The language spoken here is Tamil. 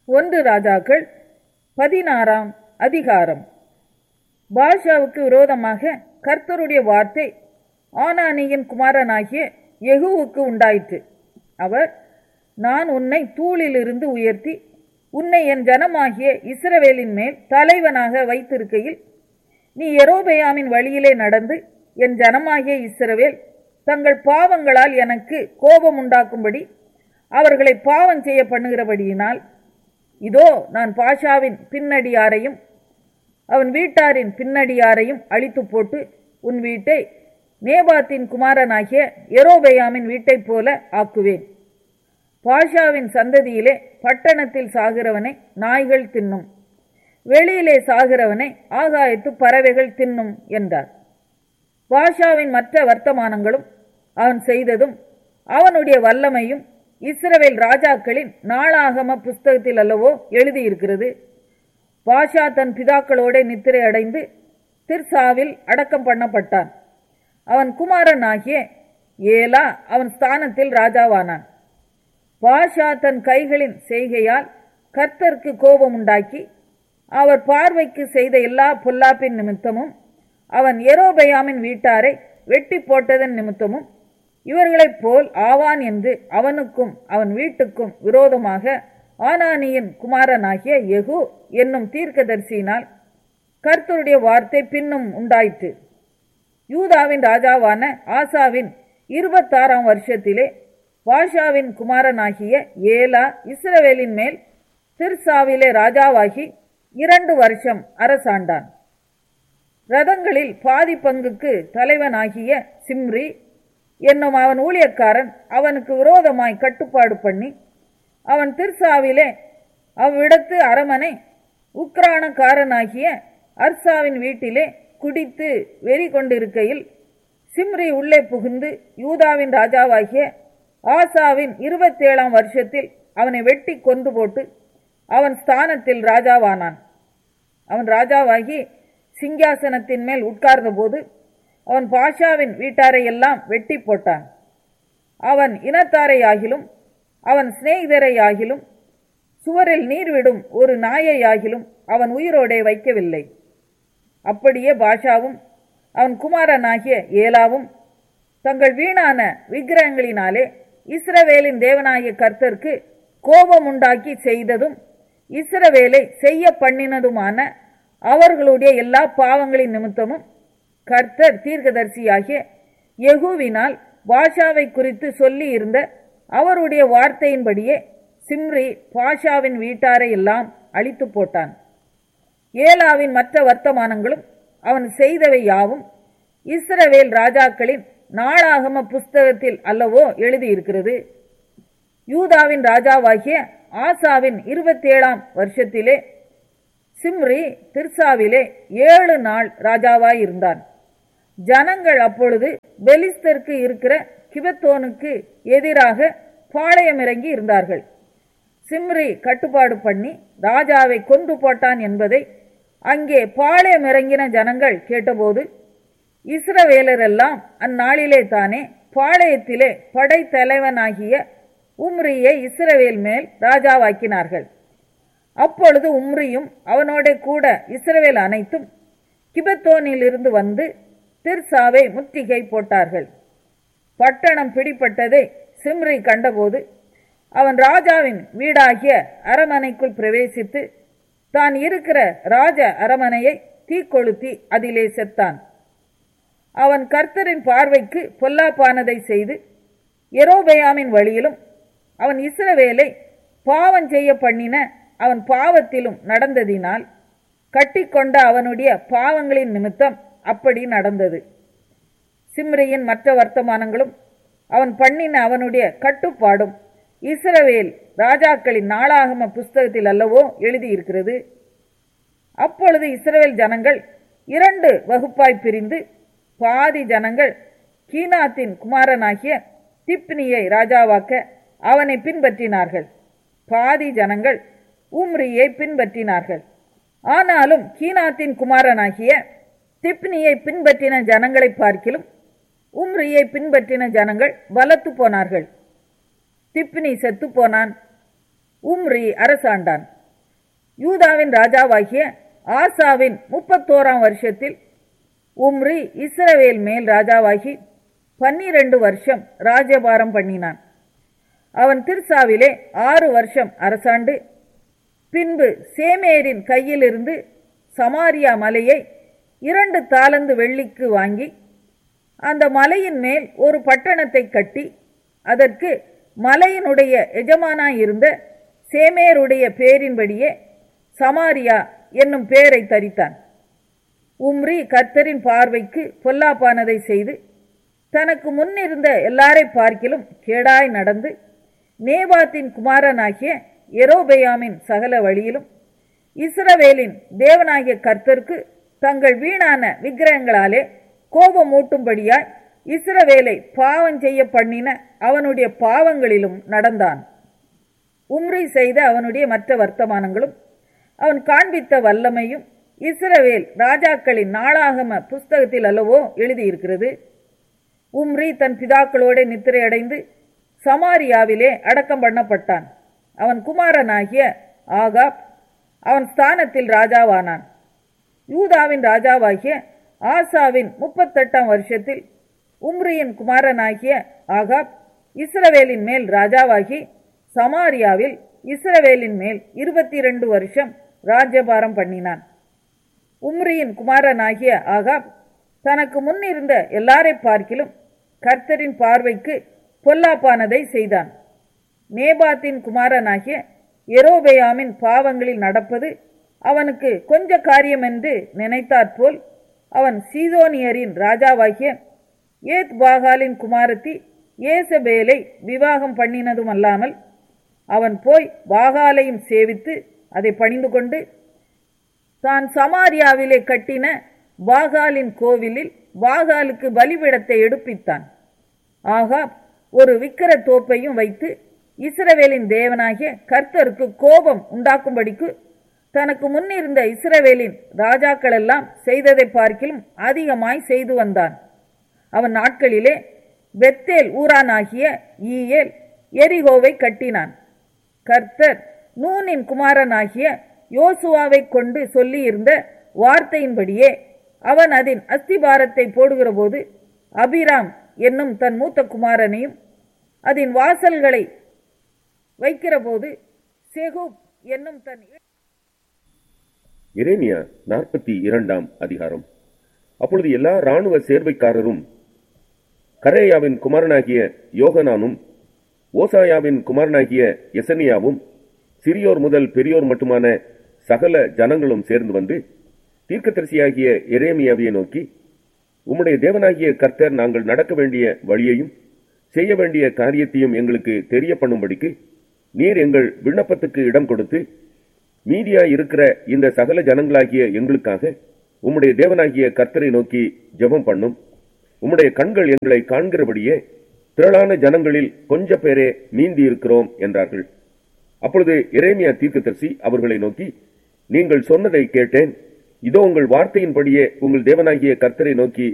ஒன்று ராஜாக்கள் பதினாறாம் அதிகாரம் பாஷாவுக்கு விரோதமாக கர்த்தருடைய வார்த்தை ஆனானியின் குமாரனாகிய யெகூவுக்கு உண்டாயிற்று அவர் நான் உன்னை தூளிலிருந்து உயர்த்தி உன்னை என் ஜனமாகிய இஸ்ரவேலின் மேல் தலைவனாக வைத்திருக்கையில் நீ எரோபெயாமின் வழியிலே நடந்து என் ஜனமாகிய இஸ்ரவேல் தங்கள் பாவங்களால் எனக்கு கோபம் உண்டாக்கும்படி அவர்களை பாவம் செய்ய பண்ணுகிறபடியினால் இதோ நான் பாஷாவின் பின்னடியாரையும் அவன் வீட்டாரின் பின்னடியாரையும் அழித்து போட்டு உன் வீட்டை நேபாத்தின் குமாரனாகிய எரோபெயாமின் வீட்டைப் போல ஆக்குவேன் பாஷாவின் சந்ததியிலே பட்டணத்தில் சாகிறவனை நாய்கள் தின்னும் வெளியிலே சாகிறவனை ஆகாயத்து பறவைகள் தின்னும் என்றார் பாஷாவின் மற்ற வர்த்தமானங்களும் அவன் செய்ததும் அவனுடைய வல்லமையும் இஸ்ரவேல் ராஜாக்களின் நாளாகம புஸ்தகத்தில் அல்லவோ எழுதியிருக்கிறது பாஷா தன் பிதாக்களோட நித்திரை அடைந்து திர்சாவில் அடக்கம் பண்ணப்பட்டான் அவன் குமாரன் ஆகிய ஏலா அவன் ஸ்தானத்தில் ராஜாவானான் பாஷா தன் கைகளின் செய்கையால் கர்த்தருக்கு கோபம் உண்டாக்கி அவர் பார்வைக்கு செய்த எல்லா பொல்லாப்பின் நிமித்தமும் அவன் எரோபயாமின் வீட்டாரை வெட்டி போட்டதன் நிமித்தமும் இவர்களைப் போல் ஆவான் என்று அவனுக்கும் அவன் வீட்டுக்கும் விரோதமாக ஆனானியின் குமாரனாகிய யெகூ என்னும் தீர்க்கதரிசியினால் கர்த்தருடைய வார்த்தை பின்னும் உண்டாயிற்று யூதாவின் ராஜாவான ஆசாவின் இருபத்தாறாம் வருஷத்திலே பாஷாவின் குமாரனாகிய ஏலா இஸ்ரவேலின் மேல் திர்சாவிலே ராஜாவாகி இரண்டு வருஷம் அரசாண்டான் ரதங்களில் பாதி பங்குக்கு தலைவனாகிய சிம்ரி என்னும் அவன் ஊழியக்காரன் அவனுக்கு விரோதமாய் கட்டுப்பாடு பண்ணி அவன் திர்சாவிலே அவ்விடத்து அரமனை உக்ரானக்காரனாகிய அர்சாவின் வீட்டிலே குடித்து வெறி கொண்டிருக்கையில் சிம்ரி உள்ளே புகுந்து யூதாவின் ராஜாவாகிய ஆசாவின் இருபத்தேழாம் வருஷத்தில் அவனை வெட்டி கொன்று போட்டு அவன் ஸ்தானத்தில் ராஜாவானான் அவன் ராஜாவாகி சிங்காசனத்தின் மேல் உட்கார்ந்தபோது அவன் பாஷாவின் வீட்டாரை எல்லாம் வெட்டி போட்டான் அவன் இனத்தாரையாகிலும் அவன் சிநேகிதரையாகிலும் சுவரில் நீர் விடும் ஒரு நாயையாகிலும் அவன் உயிரோடே வைக்கவில்லை அப்படியே பாஷாவும் அவன் குமாரனாகிய ஏலாவும் தங்கள் வீணான விக்கிரகங்களினாலே இஸ்ரவேலின் தேவனாகிய கர்த்தருக்கு கோபம் உண்டாக்கி செய்ததும் இஸ்ரவேலை செய்ய பண்ணினதுமான அவர்களுடைய எல்லா பாவங்களின் நிமித்தமும் கர்த்தர் தீர்க்கதரிசியாகிய யெகூவினால் பாஷாவை குறித்து சொல்லி இருந்த அவருடைய வார்த்தையின்படியே சிம்ரி பாஷாவின் வீட்டாரை எல்லாம் அழித்து போட்டான் ஏலாவின் மற்ற வர்த்தமானங்களும் அவன் செய்தவை யாவும் இஸ்ரவேல் ராஜாக்களின் நாளாகம புஸ்தகத்தில் அல்லவோ எழுதியிருக்கிறது யூதாவின் ராஜாவாகிய ஆசாவின் இருபத்தேழாம் வருஷத்திலே சிம்ரி திர்சாவிலே ஏழு நாள் ராஜாவாயிருந்தான் ஜனங்கள் அப்பொழுது பெலிஸ்தருக்கு இருக்கிற கிபத்தோனுக்கு எதிராக பாளையமிறங்கி இருந்தார்கள் சிம்ரி கட்டுப்பாடு பண்ணி ராஜாவை கொன்று போட்டான் என்பதை அங்கே பாளையமிறங்கின ஜனங்கள் கேட்டபோது இஸ்ரவேலரெல்லாம் அந்நாளிலே தானே பாளையத்திலே படைத்தலைவனாகிய உம்ரியை இஸ்ரவேல் மேல் ராஜாவாக்கினார்கள் அப்பொழுது உம்ரியும் அவனோட கூட இஸ்ரவேல் அனைத்தும் கிபத்தோனில் இருந்து வந்து திர்சாவை முற்றுகை போட்டார்கள் பட்டணம் பிடிப்பட்டதை சிம்ரி கண்டபோது அவன் ராஜாவின் வீடாகிய அரமனைக்குள் பிரவேசித்து தான் இருக்கிற ராஜ அரமனையை தீக்கொளுத்தி அதிலே செத்தான் அவன் கர்த்தரின் பார்வைக்கு பொல்லாப்பானதை செய்து எரோபயாமின் வழியிலும் அவன் இஸ்ரவேலை பாவம் செய்ய பண்ணின அவன் பாவத்திலும் நடந்ததினால் கட்டிக்கொண்ட அவனுடைய பாவங்களின் நிமித்தம் அப்படி நடந்தது சிம்ரியின் மற்ற வர்த்தமானங்களும் அவன் பண்ணின அவனுடைய கட்டுப்பாடும் இஸ்ரவேல் ராஜாக்களின் நாளாகம புஸ்தகத்தில் அல்லவோ எழுதியிருக்கிறது அப்பொழுது இஸ்ரவேல் ஜனங்கள் இரண்டு வகுப்பாய் பிரிந்து பாதி ஜனங்கள் கீனாத்தின் குமாரனாகிய திப்னியை ராஜாவாக்க அவனை பின்பற்றினார்கள் பாதி ஜனங்கள் உம்ரியை பின்பற்றினார்கள் ஆனாலும் கீனாத்தின் குமாரனாகிய திப்னியை பின்பற்றின ஜனங்களை பார்க்கிலும் உம்ரியை பின்பற்றின ஜனங்கள் பலத்து போனார்கள் திப்னி செத்து போனான் உம்ரி அரசாண்டான் யூதாவின் ராஜாவாகிய ஆசாவின் முப்பத்தோராம் வருஷத்தில் உம்ரி இஸ்ரவேல் மேல் ராஜாவாகி பன்னிரண்டு வருஷம் ராஜபாரம் பண்ணினான் அவன் திர்சாவிலே ஆறு வருஷம் அரசாண்டு பின்பு சேமேரின் கையிலிருந்து சமாரியா மலையை இரண்டு தாளந்து வெள்ளிக்கு வாங்கி அந்த மலையின் மேல் ஒரு பட்டணத்தை கட்டி அதற்கு மலையினுடைய எஜமானாயிருந்த சேமேருடைய பேரின்படியே சமாரியா என்னும் பெயரை தரித்தான் உம்ரி கர்த்தரின் பார்வைக்கு பொல்லாப்பானதை செய்து தனக்கு முன்னிருந்த எல்லாரை பார்க்கிலும் கேடாய் நடந்து நேபாத்தின் குமாரனாகிய எரோபெயாமின் சகல வழியிலும் இஸ்ரவேலின் தேவனாகிய கர்த்தருக்கு தங்கள் வீணான விக்கிரகங்களாலே கோபமூட்டும்படியாய் இஸ்ரவேலை பாவம் செய்ய பண்ணின அவனுடைய பாவங்களிலும் நடந்தான் உம்ரி செய்த அவனுடைய மற்ற வர்த்தமானங்களும் அவன் காண்பித்த வல்லமையும் இஸ்ரவேல் ராஜாக்களின் நாளாகம புஸ்தகத்தில் அல்லவோ எழுதியிருக்கிறது உம்ரி தன் பிதாக்களோட நித்திரையடைந்து சமாரியாவிலே அடக்கம் பண்ணப்பட்டான் அவன் குமாரனாகிய ஆகாப் அவன் ஸ்தானத்தில் ராஜாவானான் யூதாவின் ராஜாவாகிய ஆசாவின் முப்பத்தெட்டாம் வருஷத்தில் உம்ரியின் குமாரனாகிய ஆகாப் இஸ்ரவேலின் மேல் ராஜாவாகி சமாரியாவில் இஸ்ரவேலின் மேல் இருபத்தி இரண்டு வருஷம் ராஜ்யபாரம் பண்ணினான் உம்ரியின் குமாரனாகிய ஆகாப் தனக்கு முன்னிருந்த எல்லாரை பார்க்கிலும் கர்த்தரின் பார்வைக்கு பொல்லாப்பானதை செய்தான் நேபாத்தின் குமாரனாகிய எரோபெயாமின் பாவங்களில் நடப்பது அவனுக்கு கொஞ்ச காரியம் என்று நினைத்தாற்போல் அவன் சீதோனியரின் ராஜாவாகிய ஏத் பாகாலின் குமாரத்தி ஏசபேலை விவாகம் பண்ணினதும் அல்லாமல் அவன் போய் பாகாலையும் சேவித்து அதை பணிந்து கொண்டு தான் சமாரியாவிலே கட்டின பாகாலின் கோவிலில் பாகாலுக்கு பலிபிடத்தை எடுப்பித்தான் ஆகா ஒரு விக்கிர தோப்பையும் வைத்து இஸ்ரவேலின் தேவனாகிய கர்த்தருக்கு கோபம் உண்டாக்கும்படிக்கு தனக்கு முன்னிருந்த இஸ்ரவேலின் ராஜாக்கள் எல்லாம் செய்ததை பார்க்கிலும் அதிகமாய் செய்து வந்தான் அவன் நாட்களிலே பெத்தேல் ஊரானாகிய ஈயேல் எரிகோவை கட்டினான் கர்த்தர் நூனின் குமாரனாகிய யோசுவாவை கொண்டு சொல்லியிருந்த வார்த்தையின்படியே அவன் அதன் அஸ்திபாரத்தை போடுகிற போது அபிராம் என்னும் தன் மூத்த குமாரனையும் அதன் வாசல்களை வைக்கிற போது செகூப் என்னும் தன் எரேமியா நாற்பத்தி இரண்டாம் அதிகாரம் அப்பொழுது எல்லா இராணுவ சேர்வைக்காரரும் கரேயாவின் குமாரனாகிய யோகனானும் ஓசாயாவின் குமாரனாகிய எசனியாவும் சிறியோர் முதல் பெரியோர் மட்டுமான சகல ஜனங்களும் சேர்ந்து வந்து தீர்க்கதரிசியாகிய எரேமியாவியை நோக்கி உம்முடைய தேவனாகிய கர்த்தர் நாங்கள் நடக்க வேண்டிய வழியையும் செய்ய வேண்டிய காரியத்தையும் எங்களுக்கு தெரிய பண்ணும்படிக்கு நீர் எங்கள் விண்ணப்பத்துக்கு இடம் கொடுத்து மீதியா இருக்கிற இந்த சகல ஜனங்களாகிய எங்களுக்காக உம்முடைய தேவனாகிய கர்த்தரை நோக்கி ஜெபம் பண்ணும் உம்முடைய கண்கள் எங்களை காண்கிறபடியே திரளான ஜனங்களில் கொஞ்ச பேரே மீந்தி இருக்கிறோம் என்றார்கள் அப்பொழுது எரேமியா தீர்க்கதரிசி அவர்களை நோக்கி நீங்கள் சொன்னதை கேட்டேன் இதோ உங்கள் வார்த்தையின்படியே உங்கள் தேவனாகிய கர்த்தரை நோக்கி